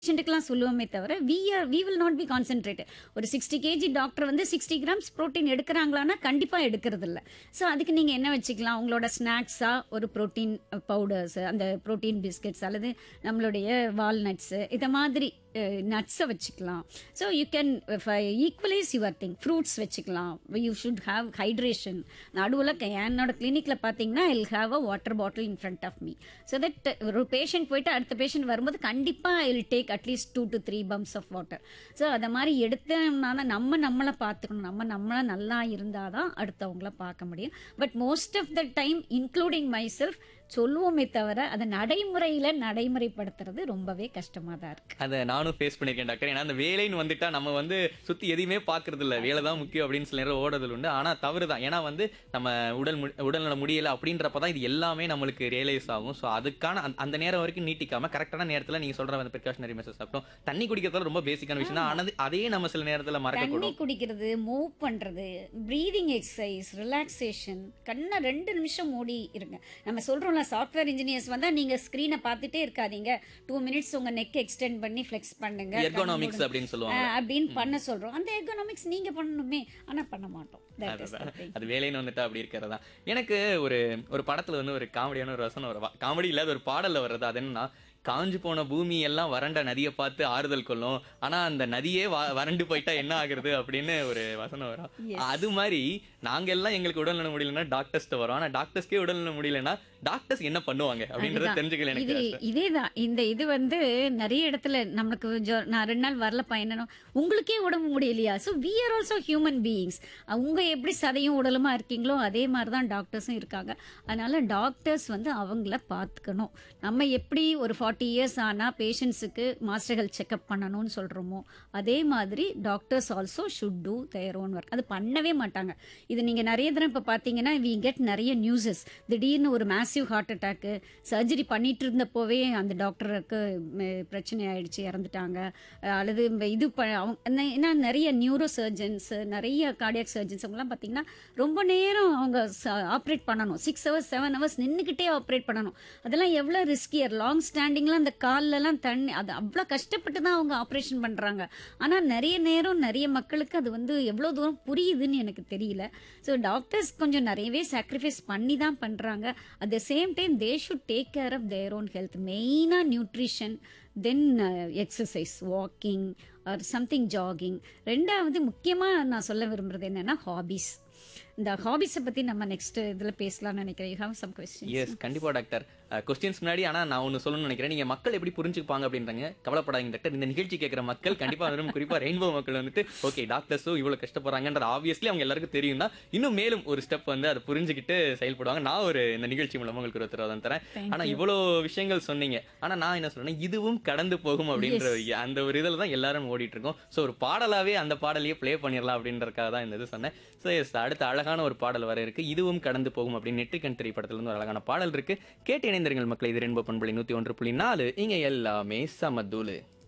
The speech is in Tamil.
பேஷண்ட்டுக்கெல்லாம் சொல்லுவோமே தவிர we are we will not be concentrated ஒரு சிக்ஸ்டி கேஜி டாக்டர் வந்து சிக்ஸ்டி கிராம்ஸ் ப்ரோட்டீன் எடுக்கிறாங்களான்னா கண்டிப்பாக எடுக்கிறது இல்லை ஸோ அதுக்கு நீங்கள் என்ன வச்சுக்கலாம் உங்களோட ஸ்நாக்ஸாக ஒரு ப்ரோட்டீன் பவுடர்ஸ் அந்த ப்ரோட்டீன் பிஸ்கெட்ஸ் அல்லது நம்மளுடைய வால்நட்ஸு இதை மாதிரி நட்ஸை வச்சுக்கலாம் so you can equalise your thing fruits வச்சுக்கலாம் யூ ஷுட் ஹாவ் ஹைட்ரேஷன் நடுவில் என்னோட கிளினிக்கில் பார்த்தீங்கன்னா I have a water bottle in front of me so that ஒரு பேஷண்ட் போயிட்டு அடுத்த பேஷண்ட் வரும்போது கண்டிப்பாக I will take at least two to three pumps of water so அதை மாதிரி எடுத்தோம்னால நம்ம நம்மளை பார்த்துக்கணும் நம்ம நம்மளை நல்லா இருந்தால் தான் அடுத்தவங்கள பார்க்க முடியும் but most of the time including my self சொல்லுவோமே தவிர அதை நடைமுறையில் நடைமுறைப்படுத்துறது ரொம்பவே கஷ்டமாக தான் இருக்கு அதை நானும் ஃபேஸ் பண்ணியிருக்கேன் டாக்டர் ஏன்னா அந்த வேலைன்னு வந்துட்டா நம்ம வந்து சுத்தி எதையுமே பாக்குறது இல்ல வேலை தான் முக்கியம் அப்படின்னு சில நேரம் ஓடுறதுல உண்டு ஆனா தவறு தான் ஏன்னா வந்து நம்ம உடல் மு- உடல்நல முடியல அப்படின்றப்பதான் இது எல்லாமே நம்மளுக்கு ரியலைஸ் ஆகும் ஸோ அதுக்கான அந்த- அந்த நேரம் வரைக்கும் நீட்டிக்காம கரெக்டான நேரத்துல நீங்க சொல்ற அந்த ப்ரிகாஷனரி மெசேஜ் சாப்பிட்டோம் தண்ணி குடிக்கிறதுல ரொம்ப பேசிக்கான விஷயம் தான் ஆனா அதே நம்ம சில நேரத்துல தண்ணி மறக்கக்கூடும் குடிக்கிறது மூவ் பண்றது ப்ரீதிங் எக்ஸசைஸ் ரிலாக்ஸேஷன் கண்ணை ரெண்டு நிமிஷம் மூடி இருங்க நம்ம சொல்றோம்ல சாஃப்ட்வேர் இன்ஜினியர்ஸ் வந்தா நீங்க ஸ்க்ரீனை பார்த்துட்டே இருக்காதீங்க டூ மினிட்ஸ் உங்க நெக் எக்ஸ்டெண்ட் பண்ணி ஃப்ளெக்ஸ் பண்ணுங்க கண்ணை எர்கோனாமிக்ஸ் மூடுங்க. அப்படின்னு ஆ, சொல்லுவாங்க அப்படின்னு பண்ண சொல்றோம் அந்த எர்கோனாமிக்ஸ் நீங்க பண்ணணுமே ஆனா பண்ண மாட்டோம் That is the அதுதான். thing. அது வேலைன்னு வந்துட்டா அப்படி இருக்கிறதா எனக்கு ஒரு ஒரு படத்துல வந்து ஒரு காமெடியான ஒரு வசனம் வரும் காமெடி இல்லாத ஒரு பாடல்ல வர்றது அது என்னன்னா காஞ்சு போன பூமி எல்லாம் வறண்ட நதியை பார்த்து ஆறுதல் கொள்ளும் ஆனா அந்த நதியே வ- வறண்டு போயிட்டா என்ன ஆகுறது அப்படின்னு ஒரு வசனம் வரும் அது மாதிரி நாங்க எல்லாம் எங்களுக்கு உடல்நல முடியலன்னா டாக்டர்ஸ்ட்ட வரோம் ஆனா டாக்டர்ஸ்க்கே உடல்நல முடியலன்னா டாக்டர்ஸ் என்ன பண்ணுவாங்க அப்படின்றத அதுதான். தெரிஞ்சுக்கல இது எனக்கு இதேதான் இந்த இது வந்து நிறைய இடத்துல நமக்கு ஜொ- நான் ரெண்டு நாள் வரல பயணம் உங்களுக்கே உடம்பு முடியலையா so we are also human beings அவங்க எப்படி சதையும் உடலுமா இருக்கீங்களோ அதே மாதிரி தான் டாக்டர்ஸும் இருக்காங்க அதனால டாக்டர்ஸ் வந்து அவங்கள பார்த்துக்கணும் நம்ம எப்படி ஒரு ஃபார்ட்டி இயர்ஸ் ஆனால் பேஷண்ட்ஸுக்கு மாஸ்டர் ஹெல்த் செக்அப் பண்ணணும்னு சொல்கிறோமோ அதே மாதிரி doctors also should do their own work அது பண்ணவே மாட்டாங்க இது நீங்கள் நிறைய தடவை இப்போ பார்த்தீங்கன்னா வி கெட் நிறைய நியூஸஸ் திடீர்னு ஒரு மேசிவ் ஹார்ட் அட்டாக்கு சர்ஜரி பண்ணிட்டு இருந்தப்போவே அந்த டாக்டருக்கு ம், பிரச்சனை ஆயிடுச்சு இறந்துட்டாங்க அஹ், அல்லது இந்த இது ப- அவங்க என்ன- ஏன்னா நிறைய நியூரோ சர்ஜன்ஸ் நிறைய கார்டியாக் சர்ஜன்ஸ் அவங்கலாம் பார்த்தீங்கன்னா ரொம்ப நேரம் அவங்க ஆப்ரேட் பண்ணணும் சிக்ஸ் ஹவர்ஸ் செவன் ஹவர்ஸ் நின்றுக்கிட்டே ஆப்ரேட் பண்ணணும் அதெல்லாம் எவ்வளோ ரிஸ்கியர் லாங் ஸ்டாண்டிங்லாம் அந்த கால்லலாம் தண்ணி அது அவ்வளோ கஷ்டப்பட்டு தான் அவங்க ஆப்ரேஷன் பண்ணுறாங்க ஆனால் நிறைய நேரம் நிறைய மக்களுக்கு அது வந்து எவ்வளோ தூரம் புரியுதுன்னு எனக்கு தெரியல ஸோ டாக்டர்ஸ் கொஞ்சம் நிறையவே சாக்ரிஃபைஸ் பண்ணி தான் பண்ணுறாங்க at the same time they should take care of their own health மெயினாக nutrition then exercise walking or something jogging ரெண்டாவது முக்கியமாக நான் சொல்ல விரும்புறது என்னன்னா ஹாபிஸ் இந்த ஹாபிஸை பற்றி நம்ம நெக்ஸ்ட் இதில் பேசலாம்னு நினைக்கிறேன் you have some question yes கண்டிப்பா டாக்டர் கொஸ்டின்ஸ் முன்னாடி ஆனா நான் ஒன்னு சொல்லணும்னு நினைக்கிறேன் நீங்க மக்கள் எப்படி புரிஞ்சுப்பாங்க அப்படின்றாங்க கவலைப்படாதீங்க டாக்டர் இந்த நிகழ்ச்சி கேட்கிற மக்கள் கண்டிப்பா வரும் குறிப்பா ரெயின்போ மக்கள் வந்துட்டு ஓகே டாக்டர்ஸும் இவ்வளவு கஷ்டப்படுறாங்கன்ற ஆப்வியஸ்லி அவங்க எல்லாருக்கும் தெரியும் தான் இன்னும் மேலும் ஒரு ஸ்டெப் வந்து அதை புரிஞ்சுக்கிட்டு செயல்படுவாங்க நான் ஒரு இந்த நிகழ்ச்சி மூலமா உங்களுக்கு ஒரு உத்தரவாதம் தரேன் Thank ஆனா இவ்வளோ விஷயங்கள் சொன்னீங்க ஆனா நான் என்ன சொல்றேன் இதுவும் கடந்து போகும் அப்படின்ற ஒரு அந்த ஒரு இதில் தான் எல்லாரும் ஓடிட்டு இருக்கோம் ஸோ ஒரு பாடலாவே அந்த பாடலையே ப்ளே பண்ணிடலாம் அப்படின்றக்காக தான் இந்த இது சொன்னேன் ஸோ எஸ் அடுத்த அழகான ஒரு பாடல் வர இருக்கு இதுவும் கடந்து போகும் அப்படின்னு நெற்றிக்கண் திரைப்படத்துல இருந்து ஒரு அழகான பாடல் இருக்கு கேட்டு இணைந்திருங்கள் மக்களை இது ரென்போ பண்புள்ளி நூத்தி ஒன்று புள்ளி நாலு இங்க எல்லாமே சமதூளு